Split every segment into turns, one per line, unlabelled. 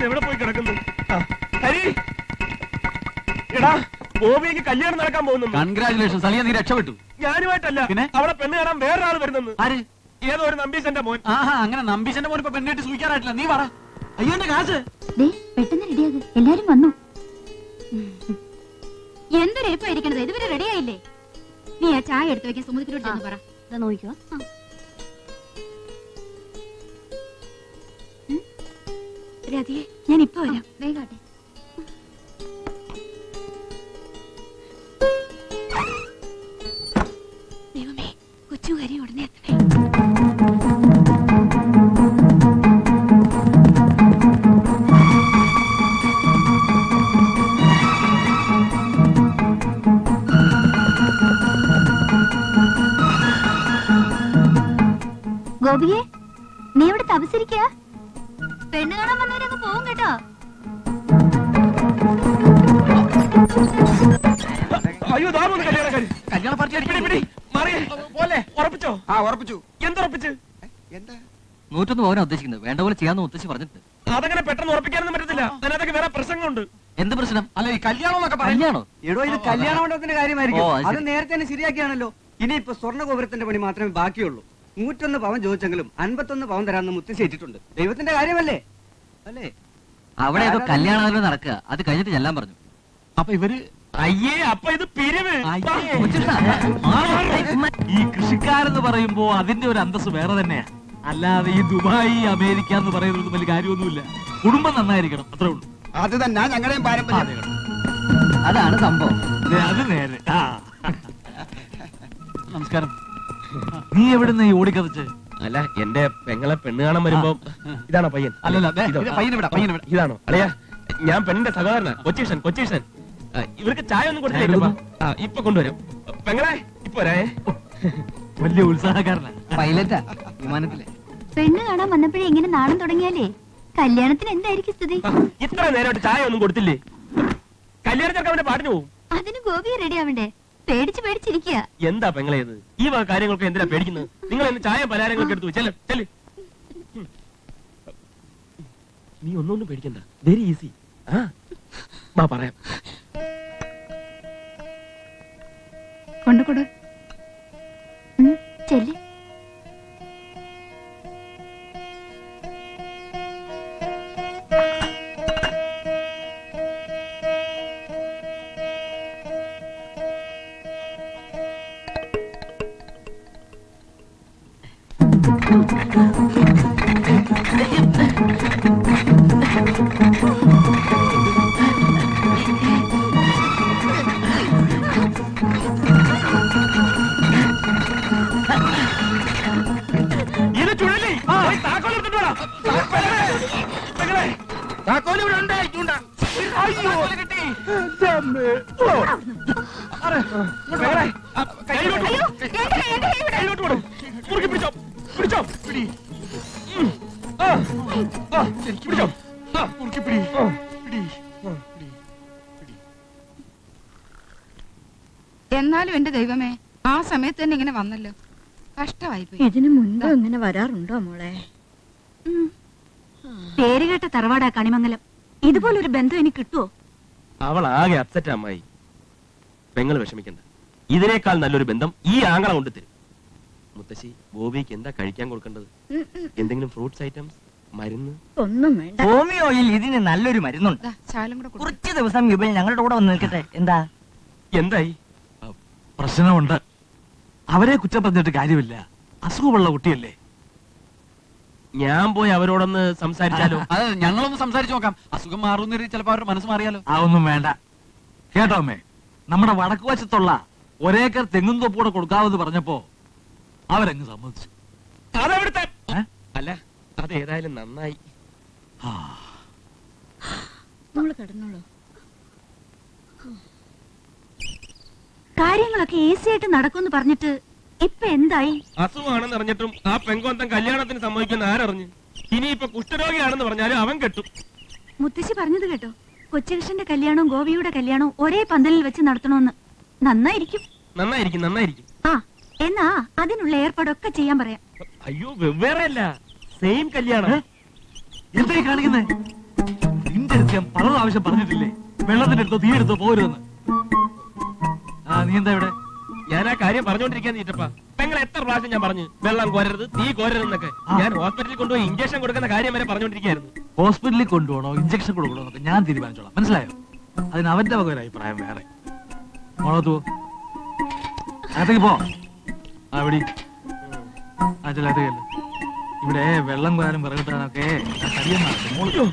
ഇത് എവിടെ പോയി കിടക്കുന്നു ആ, ഹരി എടാ ഗോപിക്ക് കല്യാണം നടക്കാൻ പോകുന്നു
കൺഗ്രാചുലേഷൻ അളിയ നീ രക്ഷപ്പെട്ടു
ഞാനുമായിട്ടല്ല
പിന്നെ?
അവളെ പെണ്ണ് കാണാൻ വേറൊരാൾ വരുന്നെന്ന്
ആര്
ഏതോ ഒരു നമ്പീശന്റെ മോൻ
ആഹാ അങ്ങനെ നമ്പീശന്റെ മോൻ ഇപ്പൊ പെണ്ണിട്ട് സൂചിക്കാറായിട്ടില്ല നീ പറ അയ്യോ എന്റെ കാശ്
ദേ പെട്ടെന്ന് റെഡിയാകും എല്ലാരും വന്നു എന്തൊരു എളുപ്പമായിരിക്കണത് ഇതുവരെ റെഡിയായില്ലേ നീ ആ ചായ എടുത്തു വെക്കാൻ സുമുദ്രോട് ചെന്ന് പറ നോക്കിക്കോ രതിയെ ഞാൻ ഇപ്പൊ വരാം വേഗാട്ടെ ദൈവമേ കൊച്ചു കാര്യം ഉടനെ എത്തണേ ഗോപിയെ നീ ഇവിടെ തപസിരിക്ക പെണ്ണ് കാണാൻ വന്നവരങ്ങ് പോവും കേട്ടോ
അയ്യോ ദാ പോകുന്നു കല്യാണക്കാരി
കല്യാണ പാർട്ടി
പിടി പിടി മാറി പോലെ ഉറപ്പിച്ചോ
ആ ഉറപ്പിച്ചു
എന്തുറപ്പിച്ച്
എന്താ
നൂറ്റൊന്ന് പവനാ ഉദ്ദേശിക്കുന്നത് വേണ്ട പോലെ ചെയ്യാന്ന് മുത്തശ്ശി പറഞ്ഞിട്ടുണ്ട്
അതങ്ങനെ പെട്ടെന്ന് ഉറപ്പിക്കാനൊന്നും പറ്റത്തില്ല അതിനകത്തൊക്കെ വേറെ പ്രശ്നങ്ങളുണ്ട്
എന്ത് പ്രശ്നം
അല്ല ഈ കല്യാണം എന്നൊക്കെ പറഞ്ഞു
കല്യാണോ
എടോ ഇത് കല്യാണ മണ്ഡപത്തിന്റെ കാര്യമായിരിക്കും
ഓ, അത്
അത്
ശരി.
നേരത്തെ തന്നെ ശരിയാക്കിയാണല്ലോ ഇനിയിപ്പോ സ്വർണ്ണ ഗോപുരത്തിന്റെ പണി മാത്രമേ ബാക്കിയുള്ളൂ നൂറ്റൊന്ന് പവൻ ചോദിച്ചെങ്കിലും അൻപത്തൊന്ന് പവൻ തരാമെന്ന് മുത്തശ്ശി ഏറ്റിട്ടുണ്ട് ദൈവത്തിന്റെ കാര്യമല്ലേ അല്ലേ
അവിടെ ഏതോ കല്യാണം നടക്കുക അത് കഴിഞ്ഞിട്ട് ചെല്ലാൻ പറഞ്ഞു
അപ്പൊ ഇവര്
അയ്യേ അപ്പൊ ഇത് പിരിവ്
അയ്യേ.
കൊച്ചുട്ടാ.
ഈ കൃഷിക്കാരെന്ന് പറയുമ്പോ അതിന്റെ ഒരു അന്തസ് വേറെ തന്നെയാ അല്ലാതെ ഈ ദുബായ് അമേരിക്ക എന്ന് പറയുന്നത് വലിയ കാര്യമൊന്നുമില്ല കുടുംബം നന്നായിരിക്കണം അത്രേ ഉള്ളൂ
അത് തന്നെ ഞങ്ങളുടെയും പാരമ്പര്യം
അതാണ് സംഭവം
ദേ, അത് നേരെ ആ. നമസ്കാരം നീ എവിടുന്ന് ഈ ഓടിക്കതച്ച്
അല്ല എന്റെ പെങ്ങളെ പെണ്ണ് കാണാൻ വരുമ്പോ ഇതാണോ പയ്യൻ
അല്ലല്ല ദേ,
ഇതോ?
ഇത് പയ്യനെ വിടാ, പയ്യനെ വിടാ.
ഇതാണോ അളിയാ ഞാൻ പെണ്ണിന്റെ സഹോദരനാ കൊച്ചീഷൻ കൊച്ചീഷൻ ആ, ഇവർക്ക് ചായ ഒന്നും കൊടുത്തില്ല
ചായ
ആ ഇപ്പൊ കൊണ്ടുവരും പെങ്ങളെ ഇപ്പൊ വരാേ
വലിയ ഉത്സാഹക്കാരനാ
പൈലറ്റാ വിമാനത്തിലെ
പെണ്ണ് കാണാൻ വന്നപ്പോഴേ ഇങ്ങനെ നാണം തുടങ്ങിയാലേ കല്യാണത്തിന് എന്തായിരിക്കും സ്ഥിതി
ഇത്ര നേരമായിട്ട് ചായ ഒന്നും കൊടുത്തില്ലേ കല്യാണ ചെറുക്കൻ അവന്റെ പാട്ടിന് പോവും
അതിന് ഗോപി റെഡി ആവണ്ടേ പേടിച്ച് പേടിച്ചിരിക്കുക
എന്താ പെങ്ങളെ ഇത് ഈ വക കാര്യങ്ങൾക്ക് എന്തിനാ പേടിക്കുന്നത് നിങ്ങൾ എന്നെ ചായ പലഹാരങ്ങളൊക്കെ എടുത്തു ചെല്ല് ചെല്ല് ഉം. നീ ഒന്നൊന്നും പേടിക്കണ്ട വെരി ഈസി ആ വാ പറയാം
കൊണ്ടുകൊടു ചെല്ല്
ഇത് ചുഴലി പോയി താക്കോൽ എടുത്തിട്ട് വാ. പെങ്ങളെ, പെങ്ങളെ. അയ്യോ. ദമ്മേ. ഓ. അറെ, ഇങ്ങോട്ട് പെങ്ങളെ, ആ, കയ്യിലോട്ട് വിട്. കയ്യിലോട്ട് വിട്. മുറുക്കി പിടിച്ചോ പിടിച്ചോ പിടി ഉം. ആ, ആ, പിടിച്ചോ ആ, മുറുക്കി പിടി ആ, പിടി ആ, പിടി
എന്നാലും എന്റെ ദൈവമേ ആ സമയത്ത് തന്നെ ഇങ്ങനെ വന്നല്ലോ കഷ്ടമായി പോയി
ഇതിനു മുൻപ് ഇങ്ങനെ വരാറുണ്ടോ മോളെ
പേരുകേട്ട തറവാടാ കണിമംഗലം ഇതുപോലൊരു ബന്ധം എനിക്ക് കിട്ടുവോ
അവൾ ആകെ അപ്സെറ്റ് അമ്മായി പെങ്ങൾ വിഷമിക്കണ്ട ഇതിനേക്കാൾ നല്ലൊരു ബന്ധം ഈ ആങ്ങള കൊണ്ട് തരും മുത്തശ്ശി ബോബിക്ക് എന്താ കഴിക്കാൻ കൊടുക്കേണ്ടത് എന്തെങ്കിലും ഫ്രൂട്ട്സ് ഐറ്റംസ് മരുന്ന്
ഒന്നും വേണ്ട
ഹോമിയോയിൽ ഇതിന് നല്ലൊരു മരുന്നുണ്ട്
ദാ, ശാലും കൂടെ കൊടുക്ക്.
കുറച്ച് ദിവസം യുബിൽ ഞങ്ങളുടെ കൂടെ വന്ന് നിൽക്കട്ടെ എന്താ
എന്തായി
പ്രശ്നമുണ്ട് അവരെ കുറ്റം പറഞ്ഞിട്ട് കാര്യമില്ല അസുഖമുള്ള കുട്ടിയല്ലേ
ഞാൻ പോയി അവരോടൊന്ന് സംസാരിച്ചാലോ
അത് ഞങ്ങളൊന്ന് സംസാരിച്ചു നോക്കാം അസുഖം മാറുന്ന ചിലപ്പോ അവരുടെ മനസ്സ് മാറിയാലോ ആ ഒന്നും വേണ്ട കേട്ടോ അമ്മേ നമ്മുടെ വടക്ക് വശത്തുള്ള ഒരേക്കർ തെങ്ങും തൊപ്പൂടെ കൊടുക്കാമെന്ന് പറഞ്ഞപ്പോ അവരങ്ങ് സമ്മതിച്ചു
അതെവിടുത്തെ
ഏ?
അല്ല അത് ഏതായാലും നന്നായി
ആ,
മോള് കിടന്നോളൂ
കാര്യങ്ങളൊക്കെ ഈസി ആയിട്ട് നടക്കുമെന്ന് പറഞ്ഞിട്ട് ഇപ്പൊ എന്തായി
അസുഖമാണെന്ന് അറിഞ്ഞിട്ടും ആ പെങ്കോന്തൻ കല്യാണത്തിന് സമ്മതിക്കുന്ന ആരറിഞ്ഞു ഇനിയിപ്പൊ കുഷ്ഠരോഗിയാണെന്ന് പറഞ്ഞാലും അവൻ കെട്ടും
മുത്തശ്ശി പറഞ്ഞത് കേട്ടോ കൊച്ചുകൃഷ്ണന്റെ കല്യാണവും ഗോപിയുടെ കല്യാണവും ഒരേ പന്തലിൽ വെച്ച് നടത്തണമെന്ന് നന്നായിരിക്കും
നന്നായിരിക്കും നന്നായിരിക്കും
ആ എന്നാ അതിനുള്ള ഏർപ്പാടൊക്കെ ചെയ്യാൻ പറയാം
അയ്യോ വെവ്വേറെ അല്ല സെയിം കല്യാണം
എന്തായി കാണിക്കുന്നേ നിനക്ക് ഞാൻ പല പ്രാവശ്യം പറഞ്ഞിട്ടില്ലേ വെള്ളത്തിന്റെ അടുത്തോ തീ എടുത്തോ പോരുതെന്ന് ആ നീ എന്താ ഇവിടെ
ഞാൻ ആ കാര്യം പറഞ്ഞോണ്ടിരിക്കാൻ നീറ്റപ്പ പെങ്ങൾ എത്ര പ്രാവശ്യം ഞാൻ പറഞ്ഞു വെള്ളം കോരരുത് തീ കോരരുത് എന്നൊക്കെ
ആ.
ഞാൻ ഹോസ്പിറ്റലിൽ കൊണ്ടുപോയി ഇഞ്ചക്ഷൻ കൊടുക്കുന്ന കാര്യം വരെ പറഞ്ഞോണ്ടിരിക്കായിരുന്നു
ഹോസ്പിറ്റലിൽ കൊണ്ടുപോകണോ ഇഞ്ചക്ഷൻ കൊടുക്കണോ എന്നൊക്കെ ഞാൻ തീരുമാനിച്ചോളാം മനസ്സിലായോ അതിന് അവന്റെ വക ഒരു അഭിപ്രായം വേറെ മോളത്തു അകത്തേക്ക് പോ ആ എവിടെ ആ ചെല്ലാത്തേക്കല്ല ഇവിടെ വെള്ളം കോരാനും വിറകിട്ടാനൊക്കെ ഞാൻ തടിയെന്നാണ് മോള്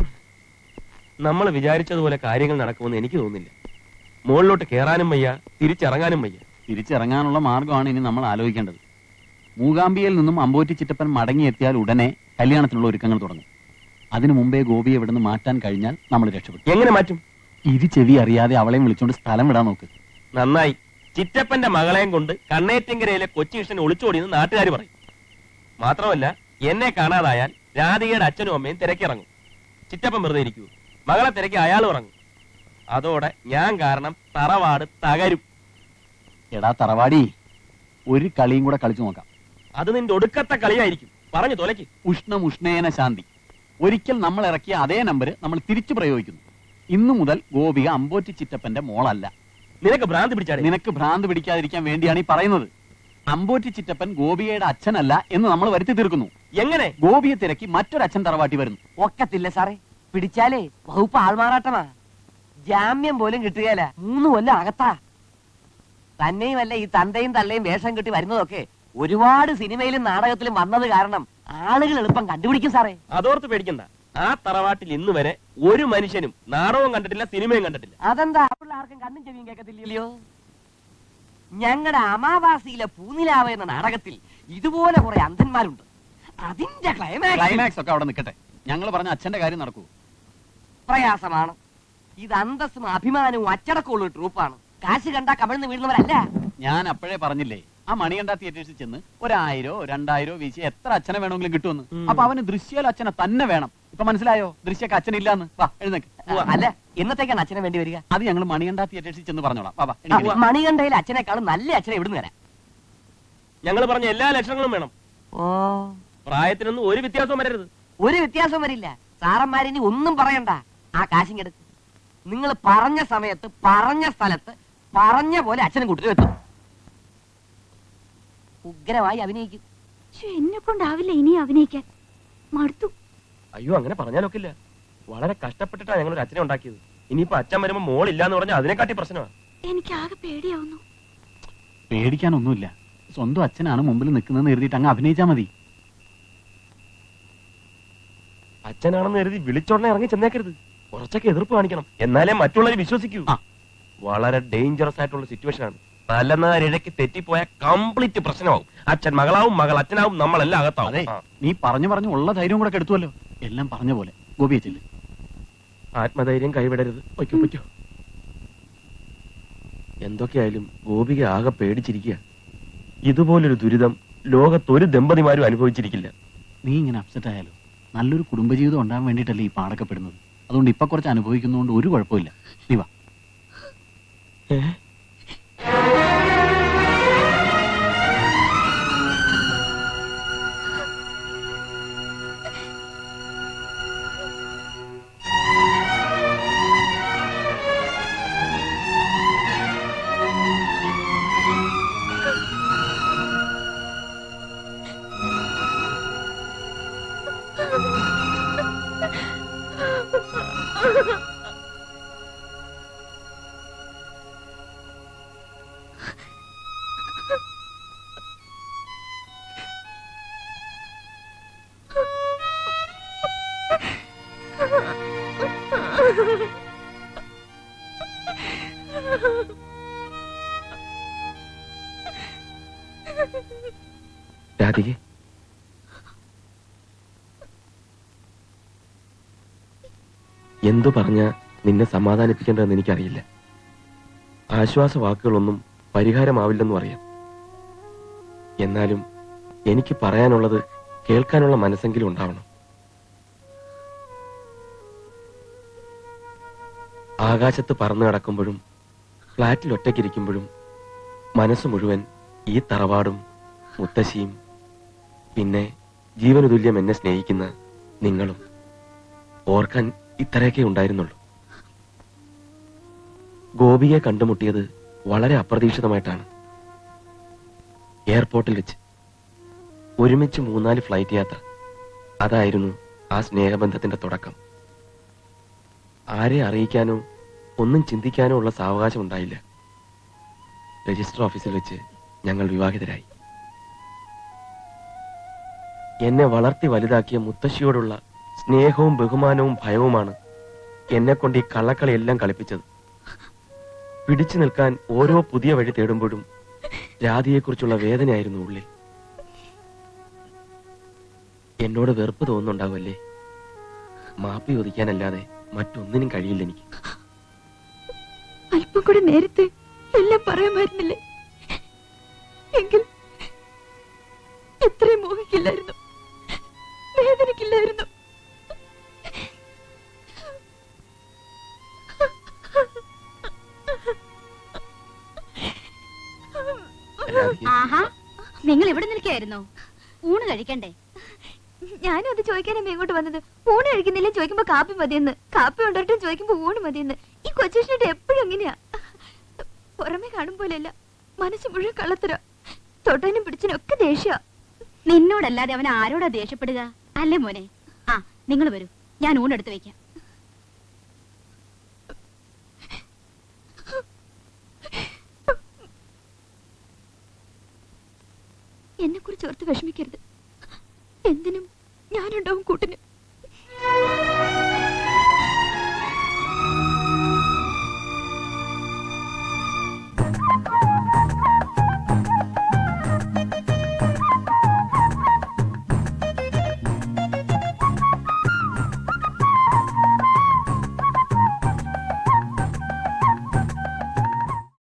നമ്മൾ വിചാരിച്ചതുപോലെ കാര്യങ്ങൾ നടക്കുമെന്ന് എനിക്ക് തോന്നുന്നില്ല മുകളിലോട്ട് കയറാനും വയ്യ തിരിച്ചിറങ്ങാനും വയ്യ
തിരിച്ചിറങ്ങാനുള്ള മാർഗമാണ് ഇനി നമ്മൾ ആലോചിക്കേണ്ടത് മൂകാംബിയയിൽ നിന്നും അമ്പോറ്റി ചിറ്റപ്പൻ മടങ്ങിയെത്തിയാൽ ഉടനെ കല്യാണത്തിനുള്ള ഒരുക്കങ്ങൾ തുടങ്ങും അതിനു മുമ്പേ ഗോപിയെ ഇവിടുന്ന് മാറ്റാൻ കഴിഞ്ഞാൽ നമ്മൾ രക്ഷപ്പെടും
എങ്ങനെ മാറ്റും
ഇരു ചെവി അറിയാതെ അവളെയും വിളിച്ചോണ്ട് സ്ഥലം വിടാൻ നോക്ക്
നന്നായി ചിറ്റപ്പന്റെ മകളെയും കൊണ്ട് കണ്ണേറ്റിങ്കരയിലെ കൊച്ചി കൃഷ്ണൻ ഒളിച്ചോടിയെന്ന് നാട്ടുകാർ പറയും മാത്രമല്ല എന്നെ കാണാതായാൽ രാധികയുടെ അച്ഛനും അമ്മയും തിരക്കിറങ്ങും ചിറ്റപ്പൻ വെറുതെ ഇരിക്കൂ മകളെ തിരക്കി അയാൾ ഇറങ്ങും അതോടെ ഞാൻ കാരണം തറവാട് തകരും
എടാ തറവാടി ഒരു കളിയും കൂടെ കളിച്ചു നോക്കാം
അത് നിന്റെ ഒടുക്കത്തെ കളിയായിരിക്കും പറഞ്ഞു തൊലയ്ക്ക്
ഉഷ്ണം ഉഷ്ണേന ശാന്തി ഒരിക്കൽ നമ്മൾ ഇറക്കിയ അതേ നമ്പർ നമ്മൾ തിരിച്ചു പ്രയോഗിക്കുന്നു ഇന്നു മുതൽ ഗോപിക അമ്പോറ്റി ചിറ്റപ്പന്റെ മോളല്ല
നിനക്ക് ഭ്രാന്തി പിടിച്ചാടി
നിനക്ക് ഭ്രാന്ത് പിടിക്കാതിരിക്കാൻ വേണ്ടിയാണ് ഈ പറയുന്നത് അമ്പോറ്റി ചിറ്റപ്പൻ ഗോപികയുടെ അച്ഛനല്ല എന്ന് നമ്മൾ വരുത്തി തീർക്കുന്നു
എങ്ങനെ
ഗോപിയെ തിരക്കി മറ്റൊരു അച്ഛൻ തറവാട്ടി വരുന്നു
ഒക്കത്തില്ല സാറേ പിടിച്ചാലേ വകുപ്പ് ആൾമാറാട്ടമാ ജാമ്യം പോലും കിട്ടുകയില്ല മൂന്ന് കൊല്ലം അകത്താ തന്നെയുമല്ല ഈ തന്തയും തള്ളയും വേഷം കെട്ടി വരുന്നതൊക്കെ ഒരുപാട് സിനിമയിലും നാടകത്തിലും വന്നത് കാരണം ആളുകൾ എളുപ്പം കണ്ടുപിടിക്കും സാറേ
അതോർത്ത് പേടിക്കണ്ട ആ തറവാട്ടിൽ ഇന്ന് വരെ ഒരു മനുഷ്യനും നാടകവും കണ്ടിട്ടില്ല സിനിമയും കണ്ടിട്ടില്ല
അതെന്താ അവിടെ ആർക്കും കണ്ണും ചെവിയും കേൾക്കത്തില്ലയോ ഞങ്ങളുടെ അമാവാസിയിലെ പൂനിലാവ് എന്ന നാടകത്തിൽ ഇതുപോലെ കുറെ അന്ധന്മാരുണ്ട് അതിന്റെ ക്ലൈമാക്സ്
ക്ലൈമാക്സ് ഒക്കെ അവിടെ നിൽക്കട്ടെ ഞങ്ങൾ പറഞ്ഞ അച്ഛന്റെ കാര്യം നടക്കൂ
പ്രയാസമാണ് ഇത് അന്തസ്സും അഭിമാനവും അച്ചടക്കമുള്ള ഒരു ട്രൂപ്പാണ് കാശ് കണ്ടാ കമിഴ്ന്ന് വീഴുന്നവരല്ല
ഞാൻ അപ്പോഴേ പറഞ്ഞില്ലേ ആ മണികണ്ഠ തിയേറ്റേഴ്സിൽ ചെന്ന് ഒരായിരോ രണ്ടായിരോ വീശി എത്ര അച്ഛനെ വേണമെങ്കിലും കിട്ടുമെന്ന്
ഉം.
അപ്പൊ അവന് ദൃശ്യയിൽ അച്ഛനെ തന്നെ വേണം ഇപ്പൊ മനസ്സിലായോ ദൃശ്യക്ക് അച്ഛനില്ലാന്ന് വാ എഴുന്നേക്ക്
അല്ല എന്നത്തേക്കാണ് അച്ഛനെ വേണ്ടി വരിക
അത് ഞങ്ങൾ മണികണ്ഠ തിയേറ്റേഴ്സിൽ ചെന്ന് പറഞ്ഞോളാം വാ, വാ എണീക്ക്.
മണികണ്ഠയിൽ അച്ഛനേക്കാളും നല്ല അച്ഛനെ ഇവിടുന്ന് തരാം
ഞങ്ങൾ പറഞ്ഞ എല്ലാ ലക്ഷണങ്ങളും വേണം
ഓ
പ്രായത്തിനൊന്നും ഒരു വ്യത്യാസവും വരരുത്
ഒരു വ്യത്യാസം വരില്ല സാറന്മാരിനി ഒന്നും പറയണ്ട ആ കാശിങ്ങെടുത്ത് നിങ്ങൾ പറഞ്ഞ സമയത്ത് പറഞ്ഞ സ്ഥലത്ത് പറഞ്ഞ പോലെ അച്ഛനും കുട്ടിനും എത്തും ഉഗ്രമായി അഭിനയിക്കും
എന്നെ കൊണ്ടാവില്ല ഇനി അഭിനയിക്കാൻ മടുത്തു
അയ്യോ അങ്ങനെ പറഞ്ഞാലൊക്കില്ല വളരെ കഷ്ടപ്പെട്ടിട്ടാ ഞങ്ങൾ ഒരു അച്ഛനെ ഉണ്ടാക്കിയത് ഇനിയിപ്പോ അച്ഛൻ വരുമ്പോ മോളില്ലാന്ന് പറഞ്ഞാൽ അതിനെക്കാട്ടി പ്രശ്നമാണ്
എനിക്ക് ആകെ പേടിയാവുന്നു
പേടിക്കാനൊന്നുമില്ല സ്വന്തം അച്ഛനാണ് മുമ്പിൽ നിൽക്കുന്നതെന്ന് എഴുതിയിട്ട് അങ്ങ് അഭിനയിച്ചാ മതി
അച്ഛനാണെന്ന് കരുതി വിളിച്ചോടനെ ഇറങ്ങി ചെന്നേക്കരുത് കുറച്ചൊക്കെ എതിർപ്പ് കാണിക്കണം എന്നാലേ മറ്റുള്ളവർ വിശ്വസിക്കൂ
ആ.
വളരെ ഡേഞ്ചറസ് ആയിട്ടുള്ള സിറ്റുവേഷൻ ആണ് തലനാരിഴയ്ക്ക് തെറ്റിപ്പോയ കംപ്ലീറ്റ് പ്രശ്നമാവും അച്ഛൻ മകളാവും മകൾ അച്ഛനാവും നമ്മളെല്ലാം
അതെ
അകത്താവും ആ.
നീ പറഞ്ഞു പറഞ്ഞു ഉള്ള ധൈര്യം കൂടെ കെടുത്തുവല്ലോ എല്ലാം പറഞ്ഞ പോലെ ഗോപിയെ ചെല്ല്
ആത്മധൈര്യം കൈവിടരുത് വയ്ക്കോ വയ്ക്കോ എന്തൊക്കെയായാലും ഗോപിക ആകെ പേടിച്ചിരിക്കുക ഇതുപോലൊരു ദുരിതം ലോകത്തൊരു ദമ്പതിമാരും അനുഭവിച്ചിരിക്കില്ല
നീ ഇങ്ങനെ അപ്സെറ്റ് ആയാലോ നല്ലൊരു കുടുംബജീവിതം ഉണ്ടാകാൻ വേണ്ടിയിട്ടല്ലേ ഈ പാടക്കപ്പെടുന്നത് അതുകൊണ്ട് ഇപ്പൊ കുറച്ച് അനുഭവിക്കുന്നതുകൊണ്ട് ഒരു കുഴപ്പമില്ല നീ വാ
രാധികെ എന്തു പറഞ്ഞ നിന്നെ സമാധാനിപ്പിക്കേണ്ടതെന്ന് എനിക്കറിയില്ല ആശ്വാസ വാക്കുകളൊന്നും പരിഹാരമാവില്ലെന്നും അറിയാം എന്നാലും എനിക്ക് പറയാനുള്ളത് കേൾക്കാനുള്ള മനസ്സെങ്കിലും ഉണ്ടാവണം ആകാശത്ത് പറന്നു കിടക്കുമ്പോഴും ഫ്ലാറ്റിൽ ഒറ്റയ്ക്കിരിക്കുമ്പോഴും മനസ്സ് മുഴുവൻ ഈ തറവാടും മുത്തശ്ശിയും പിന്നെ ജീവനതുല്യം എന്നെ സ്നേഹിക്കുന്ന നിങ്ങളും ഓർക്കാൻ
ഇത്രയൊക്കെ ഉണ്ടായിരുന്നുള്ളൂ ഗോപിയെ കണ്ടുമുട്ടിയത് വളരെ അപ്രതീക്ഷിതമായിട്ടാണ് എയർപോർട്ടിൽ വെച്ച് ഒരുമിച്ച് മൂന്നാല് ഫ്ലൈറ്റ് യാത്ര അതായിരുന്നു ആ സ്നേഹബന്ധത്തിന്റെ തുടക്കം ആരെ അറിയിക്കാനോ ഒന്നും ചിന്തിക്കാനോ ഉള്ള സാവകാശം ഉണ്ടായില്ല രജിസ്റ്റർ ഓഫീസിൽ വെച്ച് ഞങ്ങൾ വിവാഹിതരായി എന്നെ വളർത്തി വലുതാക്കിയ മുത്തശ്ശിയോടുള്ള സ്നേഹവും ബഹുമാനവും ഭയവുമാണ് എന്നെ കൊണ്ട് ഈ കള്ളക്കളിയെല്ലാം കളിപ്പിച്ചത് പിടിച്ചു നിൽക്കാൻ ഓരോ പുതിയ വഴി തേടുമ്പോഴും രാധിയെക്കുറിച്ചുള്ള വേദനയായിരുന്നു ഉള്ളിൽ എന്നോട് വെറുപ്പ് തോന്നുന്നുണ്ടാവുമല്ലേ മാപ്പി ചോദിക്കാനല്ലാതെ മറ്റൊന്നിനും കഴിയില്ല എനിക്ക്
അല്പം കൂടെ നേരത്തെ എല്ലാം പറയാമായിരുന്നില്ലേ എങ്കിൽ എത്രയും മോഹിക്കില്ലായിരുന്നു വേദനിക്കില്ലായിരുന്നു
രാധിക
ആഹാ നിങ്ങൾ ഇവിടെ നിൽക്കായിരുന്നോ ഊണ് കഴിക്കണ്ടേ ഞാനും അത് ചോദിക്കാനാണ് ഇങ്ങോട്ട് വന്നത് ഊണ് കഴിക്കുന്നില്ല ചോദിക്കുമ്പോ കാപ്പി മതിയെന്ന് കാപ്പി കൊണ്ടുവരട്ടും ചോദിക്കുമ്പോ ഊണ് മതിയെന്ന് ഈ കൊച്ചുഷ്ണന്റെ എപ്പോഴും എങ്ങനെയാ പുറമെ കാണുമ്പോലല്ല മനസ്സ് മുഴുവൻ കള്ളത്തര തൊട്ടനും പിടിച്ചനും ഒക്കെ ദേഷ്യ നിന്നോടല്ലാതെ അവൻ ആരോടാ ദേഷ്യപ്പെടുക അല്ലേ മോനെ ആ നിങ്ങൾ വരൂ ഞാൻ ഊണെടുത്ത് വെക്കാം എന്നെ കുറിച്ച് ഓർത്ത് വിഷമിക്കരുത് എന്തിനും ഞാനുണ്ടാവും കൂട്ടിന്